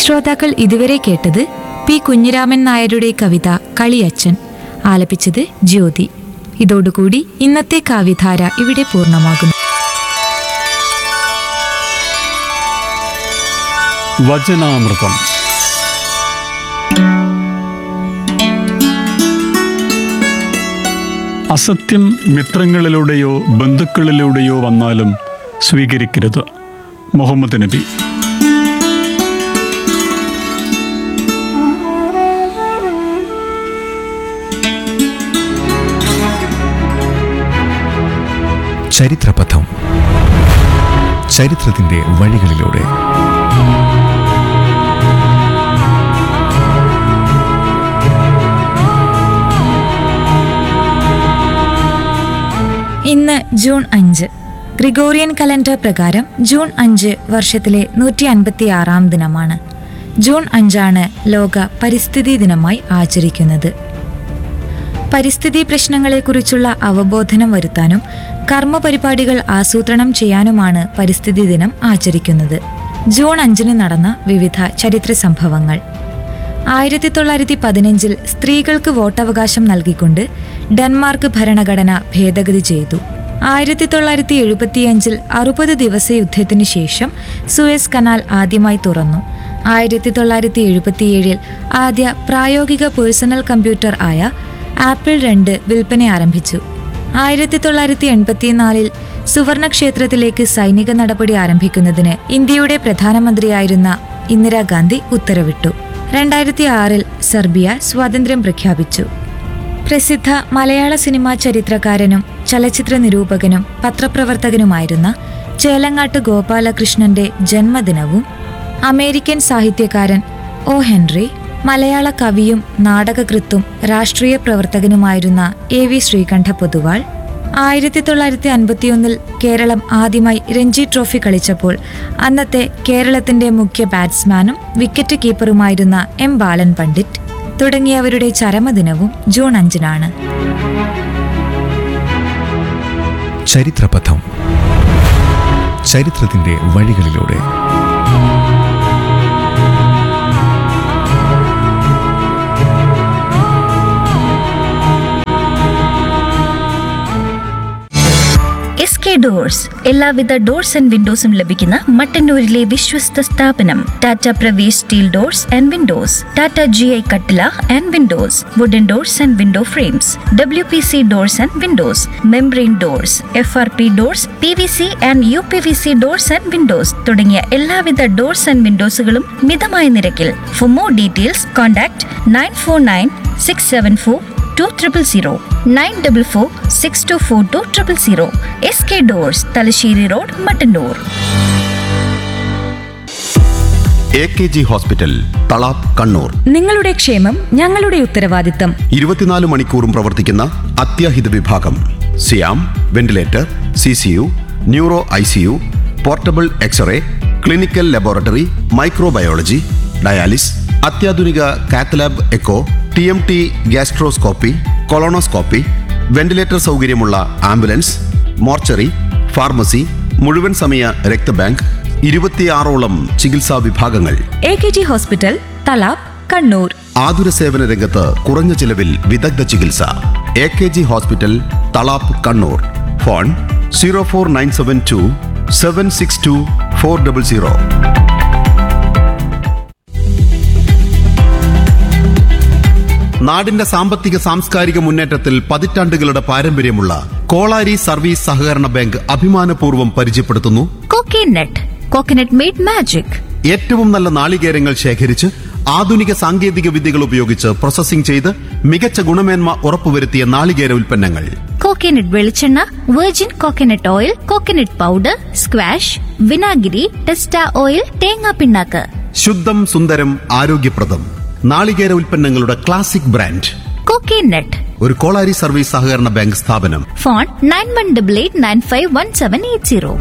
ശ്രോതാക്കൾ ഇതുവരെ കേട്ടത് പി കുഞ്ഞിരാമൻ നായരുടെ കവിത കളിയച്ചൻ ആലപിച്ചത് ജ്യോതി ഇതോടുകൂടി ഇന്നത്തെ കാവ്യധാര ഇവിടെ പൂർണ്ണമാകുന്നു വചനാമൃതം അസത്യം മിത്രങ്ങളിലൂടെയോ ബന്ധുക്കളിലൂടെയോ വന്നാലും സ്വീകരിക്കരുത് മുഹമ്മദ് നബി ചരിത്രപഥം ചരിത്രത്തിന്റെ വഴികളിലൂടെ ഇന്ന് ജൂൺ അഞ്ച് ഗ്രിഗോറിയൻ കലണ്ടർ പ്രകാരം ജൂൺ അഞ്ച് വർഷത്തിലെ നൂറ്റി അൻപത്തി ആറാം ദിനമാണ് ജൂൺ അഞ്ചാണ് ലോക പരിസ്ഥിതി ദിനമായി ആചരിക്കുന്നത് പരിസ്ഥിതി പ്രശ്നങ്ങളെക്കുറിച്ചുള്ള അവബോധനം വരുത്താനും കർമ്മപരിപാടികൾ ആസൂത്രണം ചെയ്യാനുമാണ് പരിസ്ഥിതി ദിനം ആചരിക്കുന്നത് ജൂൺ അഞ്ചിന് നടന്ന വിവിധ ചരിത്ര സംഭവങ്ങൾ ആയിരത്തി തൊള്ളായിരത്തി പതിനഞ്ചിൽ സ്ത്രീകൾക്ക് വോട്ടവകാശം നൽകിക്കൊണ്ട് ഡെൻമാർക്ക് ഭരണഘടന ഭേദഗതി ചെയ്തു ആയിരത്തി തൊള്ളായിരത്തി എഴുപത്തിയഞ്ചിൽ അറുപത് ദിവസ യുദ്ധത്തിനു ശേഷം സുയസ് കനാൽ ആദ്യമായി തുറന്നു ആയിരത്തി തൊള്ളായിരത്തി എഴുപത്തിയേഴിൽ ആദ്യ പ്രായോഗിക പേഴ്സണൽ കമ്പ്യൂട്ടർ ആയ ആപ്പിൾ രണ്ട് വിൽപ്പന ആരംഭിച്ചു ആയിരത്തി തൊള്ളായിരത്തി എൺപത്തിനാലിൽ സുവർണക്ഷേത്രത്തിലേക്ക് സൈനിക നടപടി ആരംഭിക്കുന്നതിന് ഇന്ത്യയുടെ പ്രധാനമന്ത്രിയായിരുന്ന ഇന്ദിരാഗാന്ധി ഉത്തരവിട്ടു രണ്ടായിരത്തി ആറിൽ സെർബിയ സ്വാതന്ത്ര്യം പ്രഖ്യാപിച്ചു പ്രസിദ്ധ മലയാള സിനിമാ ചരിത്രകാരനും ചലച്ചിത്ര നിരൂപകനും പത്രപ്രവർത്തകനുമായിരുന്ന ചേലങ്ങാട്ട് ഗോപാലകൃഷ്ണന്റെ ജന്മദിനവും അമേരിക്കൻ സാഹിത്യകാരൻ ഒ ഹെൻറി മലയാള കവിയും നാടകകൃത്തും രാഷ്ട്രീയ പ്രവർത്തകനുമായിരുന്ന എ വി ശ്രീകണ്ഠ പൊതുവാൾ ആയിരത്തി തൊള്ളായിരത്തി അൻപത്തിയൊന്നിൽ കേരളം ആദ്യമായി രഞ്ജി ട്രോഫി കളിച്ചപ്പോൾ അന്നത്തെ കേരളത്തിന്റെ മുഖ്യ ബാറ്റ്സ്മാനും വിക്കറ്റ് കീപ്പറുമായിരുന്ന എം ബാലൻ പണ്ഡിറ്റ് തുടങ്ങിയവരുടെ ചരമദിനവും ജൂൺ അഞ്ചിനാണ് ചരിത്രപഥം ചരിത്രത്തിന്റെ വഴികളിലൂടെ എസ് കെ ഡോഴ്സ് എല്ലാവിധ ഡോർസ് ആൻഡ് വിൻഡോസും ലഭിക്കുന്ന മട്ടന്നൂരിലെ വിശ്വസ്ത സ്ഥാപനം Tata Pravesh steel doors and windows Tata G I കട്ടില and windows wooden doors and window frames W P C doors and windows membrane doors F R P doors P V C and U P V C doors and windows തുടങ്ങിയ എല്ലാവിധ doors and വിൻഡോസുകളും മിതമായ നിരക്കിൽ for more details contact nine four nine six seven four two triple zero nine double four six two four two triple zero S K doors Thalassery road Mattannur A K G hospital Thalap Kannur നിങ്ങളുടെ ക്ഷേമം ഞങ്ങളുടെ ഉത്തരവാദിത്തം ഇരുപത്തിനാല് മണിക്കൂറും പ്രവർത്തിക്കുന്ന അത്യാഹിത വിഭാഗം സിയാം ventilator C C U neuro I C U portable x ray clinical laboratory microbiology dialysis അത്യാധുനിക cath lab echo T M T gastroscopy colonoscopy ventilator സൗകര്യമുള്ള ആംബുലൻസ് മോർച്ചറി ഫാർമസി മുഴുവൻ സമയ രക്തബാങ്ക് ഇരുപത്തിയാറോളം ചികിത്സാ വിഭാഗങ്ങൾ A K G hospital Thalap Kannur ആതുര സേവന രംഗത്ത് കുറഞ്ഞ ചിലവിൽ വിദഗ്ധ ചികിത്സ A K G hospital Thalap Kannur phone zero four nine seven two seven six two four double zero നാടിന്റെ സാമ്പത്തിക സാംസ്കാരിക മുന്നേറ്റത്തിൽ പതിറ്റാണ്ടുകളുടെ പാരമ്പര്യമുള്ള കോളാരി സർവീസ് സഹകരണ ബാങ്ക് അഭിമാനപൂർവ്വം പരിചയപ്പെടുത്തുന്നു കോക്കനട്ട് കോക്കനട്ട് മെയ്ഡ് മാജിക് ഏറ്റവും നല്ല നാളികേരങ്ങൾ ശേഖരിച്ച് ആധുനിക സാങ്കേതിക വിദ്യകൾ ഉപയോഗിച്ച് പ്രോസസ്സിംഗ് ചെയ്ത് മികച്ച ഗുണമേന്മ ഉറപ്പുവരുത്തിയ നാളികേര ഉൽപ്പന്നങ്ങൾ കോക്കനട്ട് വെളിച്ചെണ്ണ virgin coconut oil coconut powder squash വിനാഗിരി ടെസ്റ്റ ഓയിൽ തേങ്ങാ പിണ്ണാക്ക് ശുദ്ധം സുന്ദരം ആരോഗ്യപ്രദം നാളികേര ഉൽപ്പന്നങ്ങളുടെ ക്ലാസിക് ബ്രാൻഡ് കോക്കനട്ട് ഒരു കോളാരി സർവീസ് സഹകരണ ബാങ്ക് സ്ഥാപനം phone nine one double eight nine five one seven eight zero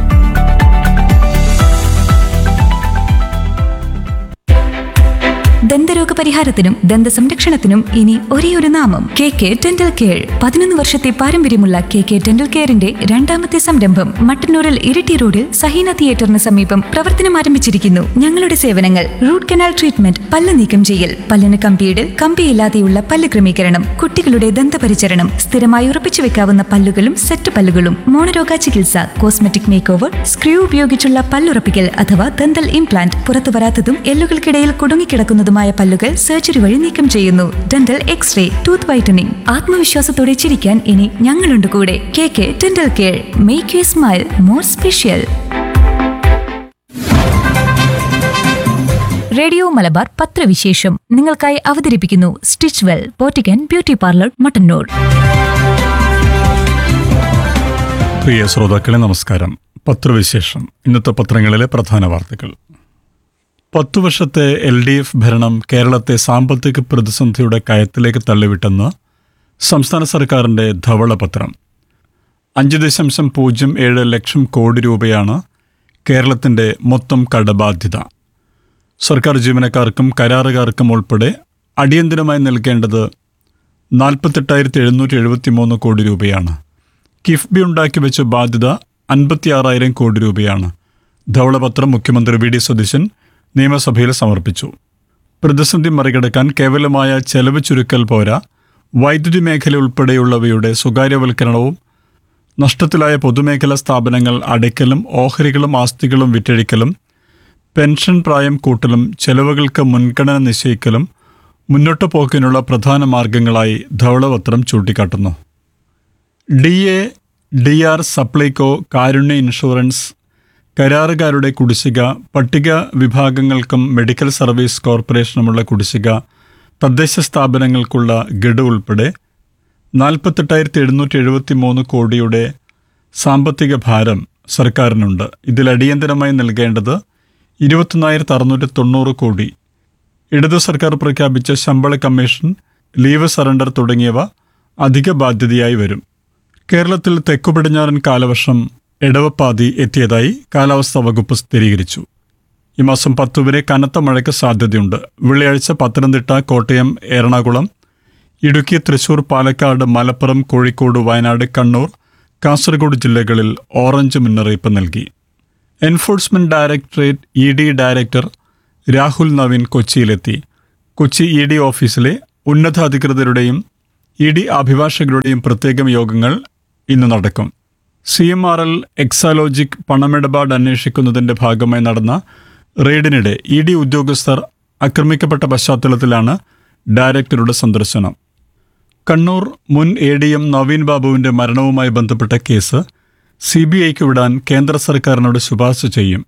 ദന്തരോഗ പരിഹാരത്തിനും ദന്ത സംരക്ഷണത്തിനും ഇനി ഒരേ ഒരു നാമം കെ കെ ഡെന്റൽ കെയർ പതിനൊന്ന് വർഷത്തെ പാരമ്പര്യമുള്ള കെ കെ ഡെന്റൽ കെയറിന്റെ രണ്ടാമത്തെ സംരംഭം മട്ടന്നൂരിൽ ഇരിട്ടി റോഡിൽ സഹീന തിയേറ്ററിന് സമീപം പ്രവർത്തനം ആരംഭിച്ചിരിക്കുന്നു ഞങ്ങളുടെ സേവനങ്ങൾ റൂട്ട് കനാൽ ട്രീറ്റ്മെന്റ് പല്ല് നീക്കം ചെയ്യൽ പല്ലിന് കമ്പിയിടൽ കമ്പിയില്ലാതെയുള്ള പല്ല് ക്രമീകരണം കുട്ടികളുടെ ദന്തപരിചരണം സ്ഥിരമായി ഉറപ്പിച്ചു വെക്കാവുന്ന പല്ലുകളും സെറ്റ് പല്ലുകളും മോണരോഗ ചികിത്സ കോസ്മെറ്റിക് മേക്ക് ഓവർ സ്ക്രൂ ഉപയോഗിച്ചുള്ള പല്ലുറപ്പിക്കൽ അഥവാ ദന്തൽ ഇംപ്ലാന്റ് പുറത്തു വരാത്തതും എല്ലുകൾക്കിടയിൽ കുടുങ്ങിക്കിടക്കുന്നതുമായ പല്ലുകൾ സർജറി വഴി നീക്കം ചെയ്യുന്നു ഡെന്റൽ എക്സ്റേ ടൂത്ത് വൈറ്റനിങ് ആത്മവിശ്വാസത്തോടെ ചിരിക്കാൻ ഇനി ഞങ്ങളുണ്ട് കൂടെ K K dental care make you smile more special radio Malabar പത്രവിശേഷം നിങ്ങൾക്കായി അവതരിപ്പിക്കുന്നു Stitch Well boutique and beauty parlour Mattannur പ്രിയ ശ്രോതാക്കളെ നമസ്കാരം പത്രവിശേഷം ഇന്നത്തെ പത്രങ്ങളിലെ പ്രധാന വാർത്തകൾ പത്തു വർഷത്തെ എൽ ഡി എഫ് ഭരണം കേരളത്തെ സാമ്പത്തിക പ്രതിസന്ധിയുടെ കയത്തിലേക്ക് തള്ളിവിട്ടെന്ന് സംസ്ഥാന സർക്കാരിന്റെ ധവളപത്രം അഞ്ച് ദശാംശം പൂജ്യം ഏഴ് ലക്ഷം കോടി രൂപയാണ് കേരളത്തിന്റെ മൊത്തം കടബാധ്യത സർക്കാർ ജീവനക്കാർക്കും കരാറുകാർക്കും ഉൾപ്പെടെ അടിയന്തരമായി നൽകേണ്ടത് നാൽപ്പത്തെട്ടായിരത്തി എഴുന്നൂറ്റി എഴുപത്തി മൂന്ന് കോടി രൂപയാണ് കിഫ്ബി ഉണ്ടാക്കി വെച്ച ബാധ്യത അൻപത്തിയാറായിരം കോടി രൂപയാണ് ധവളപത്രം മുഖ്യമന്ത്രി വി ഡി സതീശൻ നിയമസഭയിൽ സമർപ്പിച്ചു പ്രതിസന്ധി മറികടക്കാൻ കേവലമായ ചെലവ് ചുരുക്കൽ പോരാ വൈദ്യുതി മേഖല ഉൾപ്പെടെയുള്ളവയുടെ സ്വകാര്യവൽക്കരണവും നഷ്ടത്തിലായ പൊതുമേഖലാ സ്ഥാപനങ്ങൾ അടയ്ക്കലും ഓഹരികളും ആസ്തികളും വിറ്റഴിക്കലും പെൻഷൻ പ്രായം കൂട്ടലും ചെലവുകൾക്ക് മുൻഗണന നിശ്ചയിക്കലും മുന്നോട്ടു പോക്കിനുള്ള പ്രധാന മാർഗങ്ങളായി ധവളപത്രം ചൂണ്ടിക്കാട്ടുന്നു D A D R Supplyco Karunya insurance കരാറുകാരുടെ കുടിശ്ശിക പട്ടിക വിഭാഗങ്ങൾക്കും മെഡിക്കൽ സർവീസ് കോർപ്പറേഷനുമുള്ള കുടിശ്ശിക തദ്ദേശ സ്ഥാപനങ്ങൾക്കുള്ള ഗഡു ഉൾപ്പെടെ നാൽപ്പത്തെട്ടായിരത്തി എഴുന്നൂറ്റി എഴുപത്തി മൂന്ന് കോടിയുടെ സാമ്പത്തിക ഭാരം സർക്കാരിനുണ്ട് ഇതിൽ അടിയന്തരമായി നൽകേണ്ടത് ഇരുപത്തൊന്നായിരത്തി അറുന്നൂറ്റി തൊണ്ണൂറ് കോടി ഇടതു സർക്കാർ പ്രഖ്യാപിച്ച ശമ്പള കമ്മീഷൻ ലീവ് സറണ്ടർ തുടങ്ങിയവ അധിക ബാധ്യതയായി വരും കേരളത്തിൽ തെക്കു പടിഞ്ഞാറൻ കാലവർഷം ഇടവപ്പാതി എത്തിയതായി കാലാവസ്ഥാ വകുപ്പ് സ്ഥിരീകരിച്ചു ഈ മാസം പത്ത് വരെ കനത്ത മഴയ്ക്ക് സാധ്യതയുണ്ട് വെള്ളിയാഴ്ച പത്തനംതിട്ട കോട്ടയം എറണാകുളം ഇടുക്കി തൃശൂർ പാലക്കാട് മലപ്പുറം കോഴിക്കോട് വയനാട് കണ്ണൂർ കാസർഗോഡ് ജില്ലകളിൽ ഓറഞ്ച് മുന്നറിയിപ്പ് നൽകി enforcement directorate E D director Rahul Naveen കൊച്ചിയിലെത്തി കൊച്ചി ഇ ഡി ഓഫീസിലെ ഉന്നതാധികൃതരുടെയും ഇ ഡി അഭിഭാഷകരുടെയും പ്രത്യേകം യോഗങ്ങൾ ഇന്ന് നടക്കും C M R L Exalogic പണമിടപാട് അന്വേഷിക്കുന്നതിന്റെ ഭാഗമായി നടന്ന റെയ്ഡിനിടെ ഇ ഡി ഉദ്യോഗസ്ഥർ ആക്രമിക്കപ്പെട്ട പശ്ചാത്തലത്തിലാണ് ഡയറക്ടറുടെ സന്ദർശനം കണ്ണൂർ മുൻ എ ഡി എം നവീൻ ബാബുവിന്റെ മരണവുമായി ബന്ധപ്പെട്ട കേസ് സി ബി ഐക്ക് വിടാൻ കേന്ദ്ര സർക്കാരിനോട് ശുപാർശ ചെയ്യും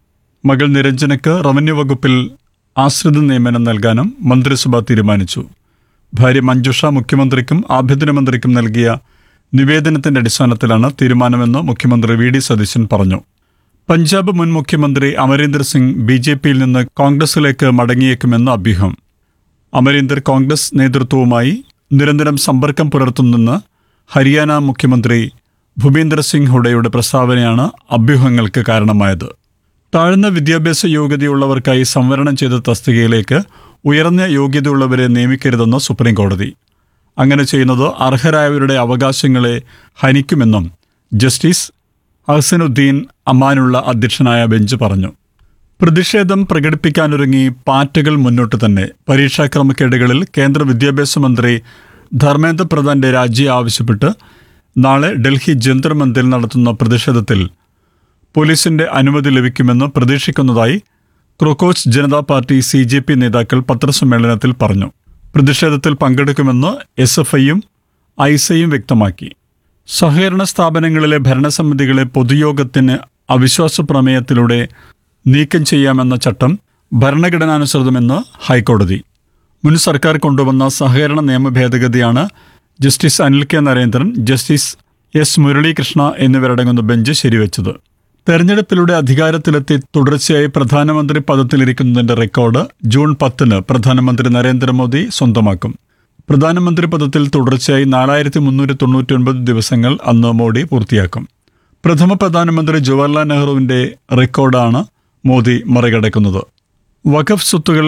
മകൾ നിരഞ്ജനക്ക് റവന്യൂ വകുപ്പിൽ ആശ്രിത നിയമനം നൽകാനും മന്ത്രിസഭ തീരുമാനിച്ചു ഭാര്യ മഞ്ജുഷ മുഖ്യമന്ത്രിക്കും ആഭ്യന്തരമന്ത്രിക്കും നൽകിയ നിവേദനത്തിന്റെ അടിസ്ഥാനത്തിലാണ് തീരുമാനമെന്ന് മുഖ്യമന്ത്രി വി ഡി സതീശൻ പറഞ്ഞു പഞ്ചാബ് മുൻ മുഖ്യമന്ത്രി അമരീന്ദർ സിംഗ് ബി ജെ പിയിൽ നിന്ന് കോൺഗ്രസിലേക്ക് മടങ്ങിയേക്കുമെന്ന് അഭ്യൂഹം അമരീന്ദർ കോൺഗ്രസ് നേതൃത്വവുമായി നിരന്തരം സമ്പർക്കം പുലർത്തുന്നെന്ന് ഹരിയാന മുഖ്യമന്ത്രി ഭൂപീന്ദർ സിംഗ് ഹുഡയുടെ പ്രസ്താവനയാണ് അഭ്യൂഹങ്ങൾക്ക് കാരണമായത് താഴ്ന്ന വിദ്യാഭ്യാസ യോഗ്യതയുള്ളവർക്കായി സംവരണം ചെയ്ത തസ്തികയിലേക്ക് ഉയർന്ന യോഗ്യതയുള്ളവരെ നിയമിക്കരുതെന്ന് സുപ്രീം കോടതി അങ്ങനെ ചെയ്യുന്നത് അർഹരായവരുടെ അവകാശങ്ങളെ ഹനിക്കുമെന്നും ജസ്റ്റിസ് ഹസനുദ്ദീൻ അമാനുള്ള അധ്യക്ഷനായ ബെഞ്ച് പറഞ്ഞു പ്രതിഷേധം പ്രകടിപ്പിക്കാനൊരുങ്ങി പാറ്റകൾ മുന്നോട്ട് തന്നെ പരീക്ഷാക്രമക്കേടുകളിൽ കേന്ദ്ര വിദ്യാഭ്യാസ മന്ത്രി ധർമ്മേന്ദ്ര പ്രധാന്റെ രാജി ആവശ്യപ്പെട്ട് നാളെ ഡൽഹി ജന്തർ മന്ദിൽ നടത്തുന്ന പ്രതിഷേധത്തിൽ പോലീസിന്റെ അനുമതി ലഭിക്കുമെന്ന് പ്രതീക്ഷിക്കുന്നതായി ക്രോക്കോച്ച് Janata party C J P നേതാക്കൾ പത്രസമ്മേളനത്തിൽ പറഞ്ഞു പ്രതിഷേധത്തിൽ പങ്കെടുക്കുമെന്ന് എസ് എഫ് ഐയും ഐസയും വ്യക്തമാക്കി സഹകരണ സ്ഥാപനങ്ങളിലെ ഭരണസമിതികളെ പൊതുയോഗത്തിന് അവിശ്വാസ പ്രമേയത്തിലൂടെ നീക്കം ചെയ്യാമെന്ന ചട്ടം ഭരണഘടനാനുസൃതമെന്ന് ഹൈക്കോടതി മുൻ സർക്കാർ കൊണ്ടുവന്ന സഹകരണ നിയമ ഭേദഗതിയാണ് justice Anil K Narendran justice S Muralikrishna എന്നിവരടങ്ങുന്ന ബെഞ്ച് ശരിവെച്ചത് തെരഞ്ഞെടുപ്പിലൂടെ അധികാരത്തിലെത്തി തുടർച്ചയായി പ്രധാനമന്ത്രി പദത്തിലിരിക്കുന്നതിന്റെ റെക്കോർഡ് ജൂൺ പത്തിന് പ്രധാനമന്ത്രി നരേന്ദ്രമോദി സ്വന്തമാക്കും പ്രധാനമന്ത്രി പദത്തിൽ തുടർച്ചയായി നാലായിരത്തി മുന്നൂറ്റി തൊണ്ണൂറ്റി ഒൻപത് ദിവസങ്ങൾ അന്ന് മോഡി പൂർത്തിയാക്കും പ്രഥമ പ്രധാനമന്ത്രി ജവഹർലാൽ നെഹ്റുവിന്റെ റെക്കോർഡാണ് മോദി മറികടക്കുന്നത് വഖഫ് സ്വത്തുകൾ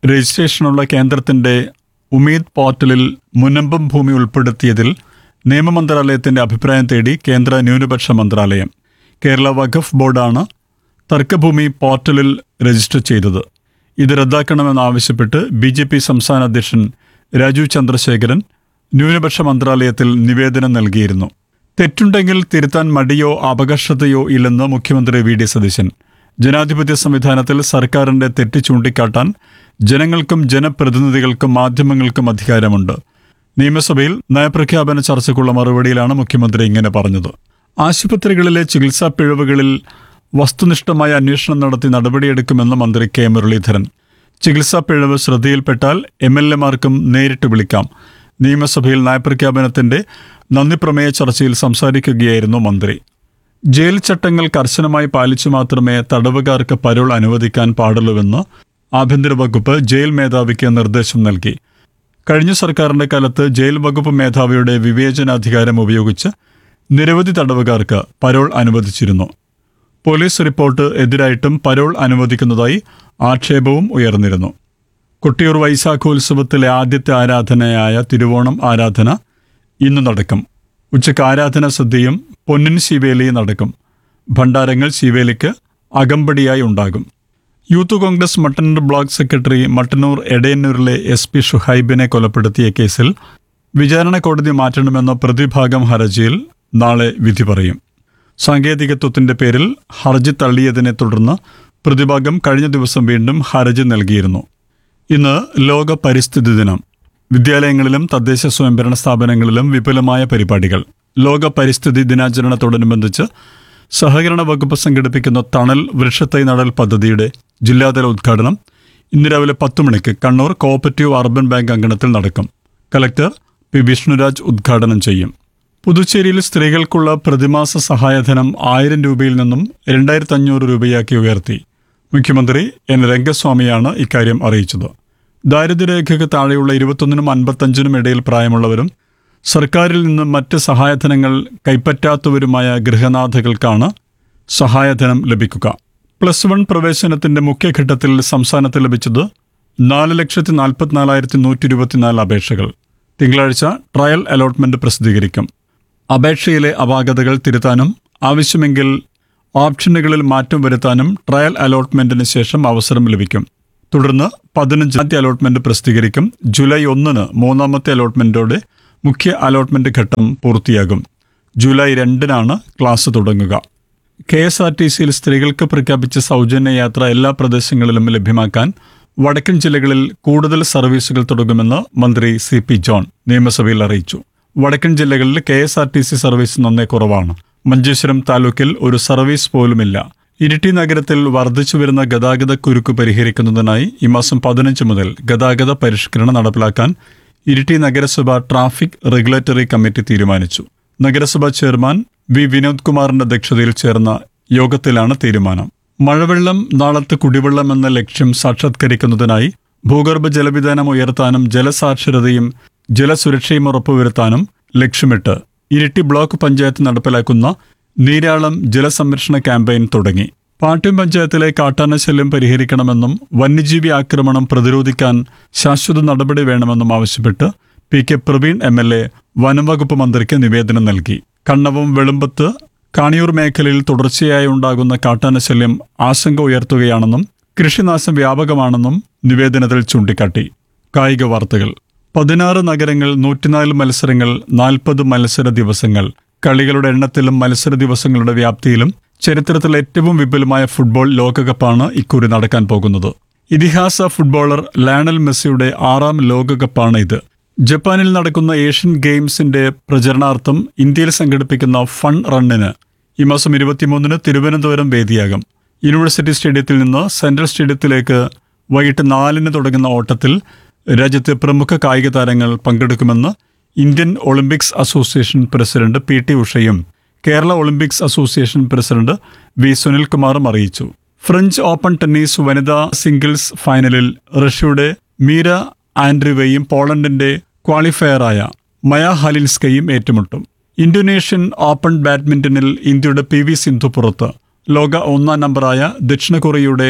രജിസ്ട്രേഷനുള്ള കേന്ദ്രത്തിന്റെ ഉമീദ് പോർട്ടലിൽ മുനമ്പം ഭൂമി ഉൾപ്പെടുത്തിയതിൽ നിയമമന്ത്രാലയത്തിന്റെ അഭിപ്രായം തേടി കേന്ദ്ര ന്യൂനപക്ഷ മന്ത്രാലയം കേരള വഖഫ് ബോർഡാണ് തർക്കഭൂമി പോർട്ടലിൽ രജിസ്റ്റർ ചെയ്തത് ഇത് റദ്ദാക്കണമെന്നാവശ്യപ്പെട്ട് ബി ജെ പി സംസ്ഥാന അധ്യക്ഷൻ രാജീവ് ചന്ദ്രശേഖരൻ ന്യൂനപക്ഷ മന്ത്രാലയത്തിൽ നിവേദനം നൽകിയിരുന്നു തെറ്റുണ്ടെങ്കിൽ തിരുത്താൻ മടിയോ അപകർഷതയോ ഇല്ലെന്ന് മുഖ്യമന്ത്രി വി ഡി സതീശൻ ജനാധിപത്യ സംവിധാനത്തിൽ സർക്കാരിന്റെ തെറ്റ് ചൂണ്ടിക്കാട്ടാൻ ജനങ്ങൾക്കും ജനപ്രതിനിധികൾക്കും മാധ്യമങ്ങൾക്കും അധികാരമുണ്ട് നിയമസഭയിൽ നയപ്രഖ്യാപന ചർച്ചയ്ക്കുള്ള മറുപടിയിലാണ് മുഖ്യമന്ത്രി ഇങ്ങനെ പറഞ്ഞത് ആശുപത്രികളിലെ ചികിത്സാ പിഴവുകളിൽ വസ്തുനിഷ്ഠമായ അന്വേഷണം നടത്തി നടപടിയെടുക്കുമെന്ന് മന്ത്രി കെ മുരളീധരൻ ചികിത്സാ പിഴവ് ശ്രദ്ധയിൽപ്പെട്ടാൽ എം എൽ എമാർക്കും നേരിട്ട് വിളിക്കാം നിയമസഭയിൽ നയപ്രഖ്യാപനത്തിന്റെ നന്ദിപ്രമേയ ചർച്ചയിൽ സംസാരിക്കുകയായിരുന്നു മന്ത്രി ജയിൽ ചട്ടങ്ങൾ കർശനമായി പാലിച്ചു മാത്രമേ തടവുകാർക്ക് പരോൾ അനുവദിക്കാൻ പാടുള്ളൂവെന്ന് ആഭ്യന്തര വകുപ്പ് ജയിൽ മേധാവിക്ക് നിർദ്ദേശം നൽകി കഴിഞ്ഞ സർക്കാരിന്റെ കാലത്ത് ജയിൽ വകുപ്പ് മേധാവിയുടെ വിവേചനാധികാരം ഉപയോഗിച്ച് നിരവധി തടവുകാർക്ക് പരോൾ അനുവദിച്ചിരുന്നു പോലീസ് റിപ്പോർട്ട് എതിരായിട്ടും പരോൾ അനുവദിക്കുന്നതായി ആക്ഷേപവും ഉയർന്നിരുന്നു കൊട്ടിയൂർ വൈശാഖോത്സവത്തിലെ ആദ്യത്തെ ആരാധനയായ തിരുവോണം ആരാധന ഇന്ന് നടക്കും ഉച്ചയ്ക്ക് ആരാധന സദ്യയും പൊന്നിൻ ശിവേലി നടക്കും ഭണ്ഡാരങ്ങൾ ശിവേലിക്ക് അകമ്പടിയായി ഉണ്ടാകും യൂത്ത് കോൺഗ്രസ് മട്ടന്നൂർ ബ്ലോക്ക് സെക്രട്ടറി മട്ടന്നൂർ എടയന്നൂരിലെ എസ് പി ഷുഹൈബിനെ കൊലപ്പെടുത്തിയ കേസിൽ വിചാരണ കോടതി മാറ്റണമെന്ന പ്രതിഭാഗം ഹർജിയിൽ നാളെ വിധി പറയും സാങ്കേതികത്വത്തിന്റെ പേരിൽ ഹർജി തള്ളിയതിനെ തുടർന്ന് പ്രതിഭാഗം കഴിഞ്ഞ ദിവസം വീണ്ടും ഹർജി നൽകിയിരുന്നു ഇന്ന് ലോക പരിസ്ഥിതി ദിനം വിദ്യാലയങ്ങളിലും തദ്ദേശ സ്വയംഭരണ സ്ഥാപനങ്ങളിലും വിപുലമായ പരിപാടികൾ ലോക പരിസ്ഥിതി ദിനാചരണത്തോടനുബന്ധിച്ച് സഹകരണ വകുപ്പ് സംഘടിപ്പിക്കുന്ന തണൽ വൃക്ഷത്തൈ നടൽ പദ്ധതിയുടെ ജില്ലാതല ഉദ്ഘാടനം ഇന്ന് രാവിലെ പത്ത് മണിക്ക് കണ്ണൂർ കോഓപ്പറേറ്റീവ് അർബൻ ബാങ്ക് അങ്കണത്തിൽ നടക്കും കലക്ടർ പി വിഷ്ണുരാജ് ഉദ്ഘാടനം ചെയ്യും പുതുച്ചേരിയിൽ സ്ത്രീകൾക്കുള്ള പ്രതിമാസ സഹായധനം ആയിരം രൂപയിൽ നിന്നും രണ്ടായിരത്തി അഞ്ഞൂറ് രൂപയാക്കി ഉയർത്തി മുഖ്യമന്ത്രി എൻ രംഗസ്വാമിയാണ് ഇക്കാര്യം അറിയിച്ചത് ദാരിദ്ര്യരേഖയ്ക്ക് താഴെയുള്ള ഇരുപത്തൊന്നിനും അൻപത്തഞ്ചിനും ഇടയിൽ പ്രായമുള്ളവരും സർക്കാരിൽ നിന്ന് മറ്റ് സഹായധനങ്ങൾ കൈപ്പറ്റാത്തവരുമായ ഗൃഹനാഥകൾക്കാണ് സഹായധനം ലഭിക്കുക പ്ലസ് വൺ പ്രവേശനത്തിന്റെ മുഖ്യഘട്ടത്തിൽ സംസ്ഥാനത്ത് ലഭിച്ചത് നാല് ലക്ഷത്തി നാൽപ്പത്തിനാലായിരത്തി നൂറ്റി ഇരുപത്തിനാല് അപേക്ഷകൾ തിങ്കളാഴ്ച ട്രയൽ അലോട്ട്മെന്റ് പ്രസിദ്ധീകരിക്കും അപേക്ഷയിലെ അപാകതകൾ തിരുത്താനും ആവശ്യമെങ്കിൽ ഓപ്ഷനുകളിൽ മാറ്റം വരുത്താനും ട്രയൽ അലോട്ട്മെന്റിന് ശേഷം അവസരം ലഭിക്കും തുടർന്ന് പതിനഞ്ചാമത്തെ അലോട്ട്മെന്റ് പ്രസിദ്ധീകരിക്കും ജൂലൈ ഒന്നിന് മൂന്നാമത്തെ അലോട്ട്മെന്റോടെ മുഖ്യ അലോട്ട്മെന്റ് ഘട്ടം പൂർത്തിയാകും ജൂലൈ രണ്ടിനാണ് ക്ലാസ് തുടങ്ങുക കെ എസ് ആർ ടി സിയിൽ സ്ത്രീകൾക്ക് പ്രഖ്യാപിച്ച സൗജന്യ യാത്ര എല്ലാ പ്രദേശങ്ങളിലും ലഭ്യമാക്കാൻ വടക്കൻ ജില്ലകളിൽ കൂടുതൽ സർവീസുകൾ തുടങ്ങുമെന്ന് മന്ത്രി സി പി ജോൺ നിയമസഭയിൽ അറിയിച്ചു വടക്കൻ ജില്ലകളിൽ K S R T C service നന്നേ കുറവാണ് മഞ്ചേശ്വരം താലൂക്കിൽ ഒരു സർവീസ് പോലുമില്ല ഇരിട്ടി നഗരത്തിൽ വർദ്ധിച്ചു വരുന്ന ഗതാഗത കുരുക്ക് പരിഹരിക്കുന്നതിനായി ഈ മാസം പതിനഞ്ച് മുതൽ ഗതാഗത പരിഷ്കരണം നടപ്പിലാക്കാൻ ഇരിട്ടി നഗരസഭ ട്രാഫിക് റെഗുലേറ്ററി കമ്മിറ്റി തീരുമാനിച്ചു നഗരസഭാ ചെയർമാൻ വി വിനോദ് കുമാറിന്റെ അധ്യക്ഷതയിൽ ചേർന്ന യോഗത്തിലാണ് തീരുമാനം മഴവെള്ളം നാളത്തെ കുടിവെള്ളം എന്ന ലക്ഷ്യം സാക്ഷാത്കരിക്കുന്നതിനായി ഭൂഗർഭ ജലവിധാനം ഉയർത്താനും ജലസാക്ഷരതയും ജലസുരക്ഷയും ഉറപ്പുവരുത്താനും ലക്ഷ്യമിട്ട് ഇരിട്ടി ബ്ലോക്ക് പഞ്ചായത്ത് നടപ്പിലാക്കുന്ന നീരാളം ജലസംരക്ഷണ ക്യാമ്പയിൻ തുടങ്ങി പാട്യം പഞ്ചായത്തിലെ കാട്ടാന ശല്യം പരിഹരിക്കണമെന്നും വന്യജീവി ആക്രമണം പ്രതിരോധിക്കാൻ ശാശ്വത നടപടി വേണമെന്നും ആവശ്യപ്പെട്ട് P K Praveen M L A വനംവകുപ്പ് മന്ത്രിക്ക് നിവേദനം നൽകി കണ്ണവും വെളുമ്പത്ത് കാണിയൂർ മേഖലയിൽ തുടർച്ചയായി ഉണ്ടാകുന്ന കാട്ടാന ശല്യം ആശങ്ക ഉയർത്തുകയാണെന്നും കൃഷിനാശം വ്യാപകമാണെന്നും നിവേദനത്തിൽ ചൂണ്ടിക്കാട്ടി കായിക വാർത്തകൾ പതിനാറ് നഗരങ്ങൾ നൂറ്റിനാല് മത്സരങ്ങൾ നാൽപ്പത് മത്സര ദിവസങ്ങൾ കളികളുടെ എണ്ണത്തിലും മത്സര ദിവസങ്ങളുടെ വ്യാപ്തിയിലും ചരിത്രത്തിൽ ഏറ്റവും വിപുലമായ ഫുട്ബോൾ ലോകകപ്പാണ് ഇക്കുറി നടക്കാൻ പോകുന്നത് ഇതിഹാസ ഫുട്ബോളർ ലയണൽ മെസ്സിയുടെ ആറാം ലോകകപ്പാണ് ഇത് ജപ്പാനിൽ നടക്കുന്ന ഏഷ്യൻ ഗെയിംസിന്റെ പ്രചരണാർത്ഥം ഇന്ത്യയിൽ സംഘടിപ്പിക്കുന്ന ഫൺ റണ്ണിന് ഈ മാസം ഇരുപത്തിമൂന്നിന് തിരുവനന്തപുരം വേദിയാകും യൂണിവേഴ്സിറ്റി സ്റ്റേഡിയത്തിൽ നിന്ന് സെൻട്രൽ സ്റ്റേഡിയത്തിലേക്ക് വൈകിട്ട് നാലിന് തുടങ്ങുന്ന ഓട്ടത്തിൽ രാജ്യത്തെ പ്രമുഖ കായിക താരങ്ങൾ പങ്കെടുക്കുമെന്ന് Indian Olympics association president P T ഉഷയും Kerala Olympics association president V സുനിൽകുമാറും അറിയിച്ചു ഫ്രഞ്ച് ഓപ്പൺ ടെന്നീസ് വനിതാ സിംഗിൾസ് ഫൈനലിൽ റഷ്യയുടെ മീര ആൻഡ്രിവയും പോളണ്ടിന്റെ ക്വാളിഫയറായ മയ ഹലിൻസ്കയും ഏറ്റുമുട്ടും ഇന്തോനേഷ്യൻ ഓപ്പൺ ബാഡ്മിന്റണിൽ ഇന്ത്യയുടെ പി വി സിന്ധു പുറത്ത് ലോക ഒന്നാം നമ്പറായ ദക്ഷിണ കൊറിയയുടെ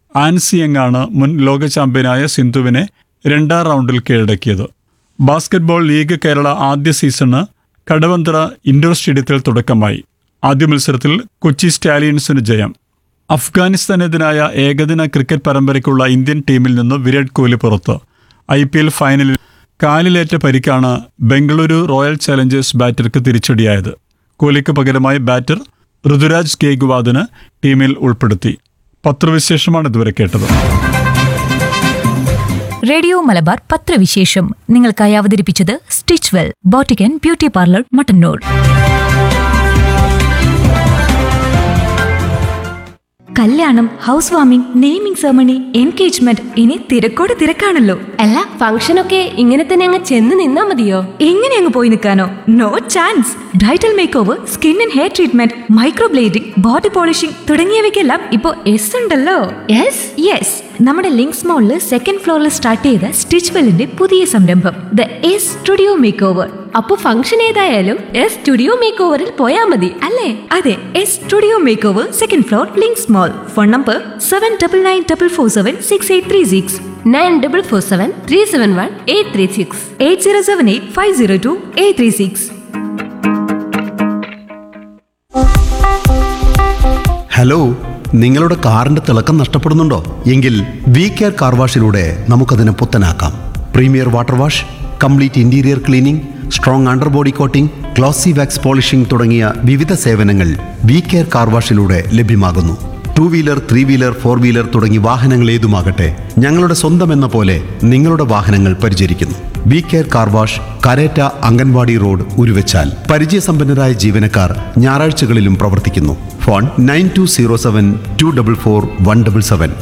ആൻസിയങ്ങാണ് മുൻ ലോക ചാമ്പ്യനായ സിന്ധുവിനെ രണ്ടാം റൗണ്ടിൽ കീഴടക്കിയത് ബാസ്കറ്റ്ബോൾ ലീഗ് കേരള ആദ്യ സീസണ് കടവന്തറ ഇൻഡോർ സ്റ്റേഡിയത്തിൽ തുടക്കമായി ആദ്യ മത്സരത്തിൽ കൊച്ചി സ്റ്റാലിയൻസിന് ജയം അഫ്ഗാനിസ്ഥാനെതിരായ ഏകദിന ക്രിക്കറ്റ് പരമ്പരയ്ക്കുള്ള ഇന്ത്യൻ ടീമിൽ നിന്ന് വിരാട് കോഹ്ലി പുറത്ത് ഐ പി എൽ ഫൈനലിൽ കാലിലേറ്റ പരിക്കാണ് ബംഗളൂരു റോയൽ ചലഞ്ചേഴ്സ് ബാറ്റർക്ക് തിരിച്ചടിയായത് കോഹ്ലിക്ക് പകരമായി ബാറ്റർ ഋതുരാജ് ഗേഗ്വാദിന് ടീമിൽ ഉൾപ്പെടുത്തി പത്രവിശേഷമാണ് ഇതുവരെ കേട്ടത് റേഡിയോ മലബാർ പത്രവിശേഷം നിങ്ങൾക്കായി അവതരിപ്പിച്ചത് Stitch Well boutique and beauty parlour Mattannur കല്യാണം house warming naming ceremony engagement ഇനി തിരക്കോട് തിരക്കാണല്ലോ അല്ല ഫംഗ്ഷനൊക്കെ ഇങ്ങനെ തന്നെ അങ്ങ് ചെന്ന് നിന്നാ മതിയോ എങ്ങനെ അങ്ങ് പോയി നിൽക്കാനോ no chance bridal makeover skin and hair treatment microblading body polishing തുടങ്ങിയവയ്ക്കെല്ലാം ഇപ്പോൾ എസ് ഉണ്ടല്ലോ യെസ് യെസ് നമ്മുടെ ലിങ്ക്സ് മോളിൽ സെക്കൻഡ് ഫ്ലോറിൽ സ്റ്റാർട്ട് ചെയ്ത സ്റ്റിച്ച് വെല്ലിന്റെ പുതിയ സംരംഭം the S studio makeover അപ്പൊ ഫംഗ്ഷൻ ഏതായാലും എസ് സ്റ്റുഡിയോ മേക്ക് ഓവറിൽ പോയാ മതി അല്ലേ അതെ S studio makeover second floor Links mall phone number seven double nine double four seven six eight three six nine double four seven three seven one eight three six eight zero seven eight five zero two eight three six hello നിങ്ങളുടെ കാറിന്റെ തിളക്കം നഷ്ടപ്പെടുന്നുണ്ടോ എങ്കിൽ V care car വാഷിലൂടെ നമുക്കതിനെ പുത്തനാക്കാം premier water wash complete interior cleaning strong underbody coating glossy wax polishing തുടങ്ങിയ വിവിധ സേവനങ്ങൾ വി കെയർ കാർ വാഷിലൂടെ ലഭ്യമാകുന്നു two wheeler three wheeler four wheeler തുടങ്ങി വാഹനങ്ങൾ ഏതുമാകട്ടെ ഞങ്ങളുടെ സ്വന്തം എന്ന പോലെ നിങ്ങളുടെ വാഹനങ്ങൾ പരിചരിക്കുന്നു V care car wash Kareta anganwadi road Uruvachal പരിചയസമ്പന്നരായ ജീവനക്കാർ ഞായറാഴ്ചകളിലും പ്രവർത്തിക്കുന്നു phone nine two zero seven two double four one double seven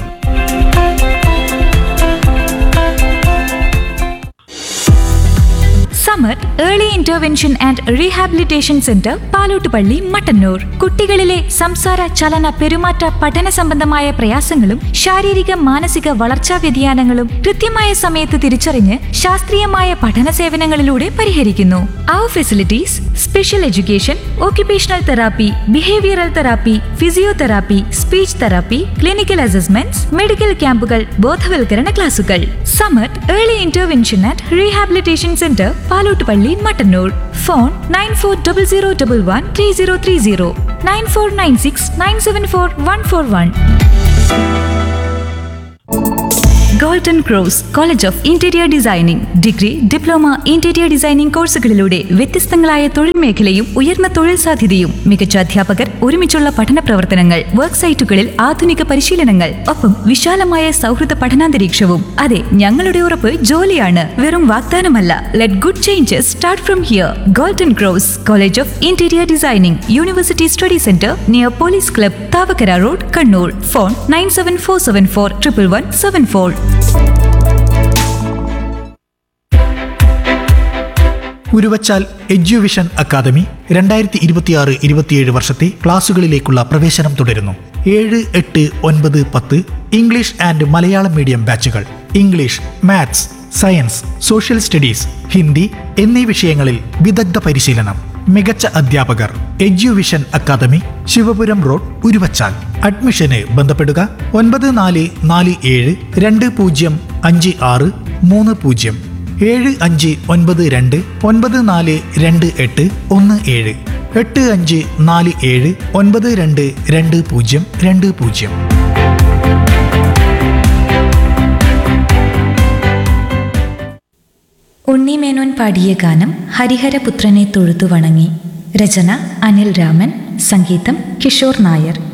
summer early intervention and rehabilitation centre Palottupalli Mattannur കുട്ടികളിലെ സംസാര ചലന പെരുമാറ്റ പഠന സംബന്ധമായ പ്രയാസങ്ങളും ശാരീരിക മാനസിക വളർച്ചാ വ്യതിയാനങ്ങളും കൃത്യമായ സമയത്ത് തിരിച്ചറിഞ്ഞ് ശാസ്ത്രീയമായ പഠന സേവനങ്ങളിലൂടെ പരിഹരിക്കുന്നു അവർ facilities special education occupational therapy behavioural therapy physiotherapy speech therapy clinical assessments medical ക്യാമ്പുകൾ ബോധവൽക്കരണ ക്ലാസുകൾ Samar early intervention and rehabilitation centre Palottupalli Mattannur phone nine four double zero double one three zero three zero nine four nine six nine seven four one four one golden cross college of interior designing degree diploma interior designing കോഴ്സുകളിലൂടെ വ്യത്യസ്തങ്ങളായ തൊഴിൽ മേഖലയും ഉയർന്ന തൊഴിൽ സാധ്യതയും മികച്ച അധ്യാപകർ ഒരുമിച്ചുള്ള പഠന പ്രവർത്തനങ്ങൾ വർക്ക് സൈറ്റുകളിൽ ആധുനിക പരിശീലനങ്ങൾ ഒപ്പം വിശാലമായ സൗഹൃദ പഠനാന്തരീക്ഷവും അതെ ഞങ്ങളുടെ ഉറപ്പ് ജോലിയാണ് വെറും വാഗ്ദാനമല്ല let good changes start from here golden cross college of interior designing university study centre near police club Thavakkara road Kannur phone nine seven four seven four triple one seven four Uruvachal Eduvision academy രണ്ടായിരത്തി ഇരുപത്തിയാറ് ഇരുപത്തിയേഴ് വർഷത്തെ ക്ലാസുകളിലേക്കുള്ള പ്രവേശനം തുടരുന്നു ഏഴ് എട്ട് ഒൻപത് പത്ത് ഇംഗ്ലീഷ് ആൻഡ് മലയാളം മീഡിയം ബാച്ചുകൾ English maths science social studies Hindi എന്നീ വിഷയങ്ങളിൽ വിദഗ്ധ പരിശീലനം മികച്ച അധ്യാപകർ Eduvision academy Sivapuram road Uruvachal അഡ്മിഷന് ബന്ധപ്പെടുക ഒൻപത് നാല് നാല് ഏഴ് രണ്ട് പൂജ്യം അഞ്ച് ആറ് മൂന്ന് പൂജ്യം ഏഴ് അഞ്ച് ഒൻപത് രണ്ട് ഒൻപത് നാല് രണ്ട് എട്ട് ഒന്ന് ഏഴ് എട്ട് അഞ്ച് നാല് ഏഴ് ഒൻപത് രണ്ട് രണ്ട് പൂജ്യം രണ്ട് പൂജ്യം ഉണ്ണിമേനോൻ പാടിയ ഗാനം ഹരിഹരപുത്രനെ തൊഴുതു വണങ്ങി രചന അനിൽ രാമൻ സംഗീതം കിഷോർ നായർ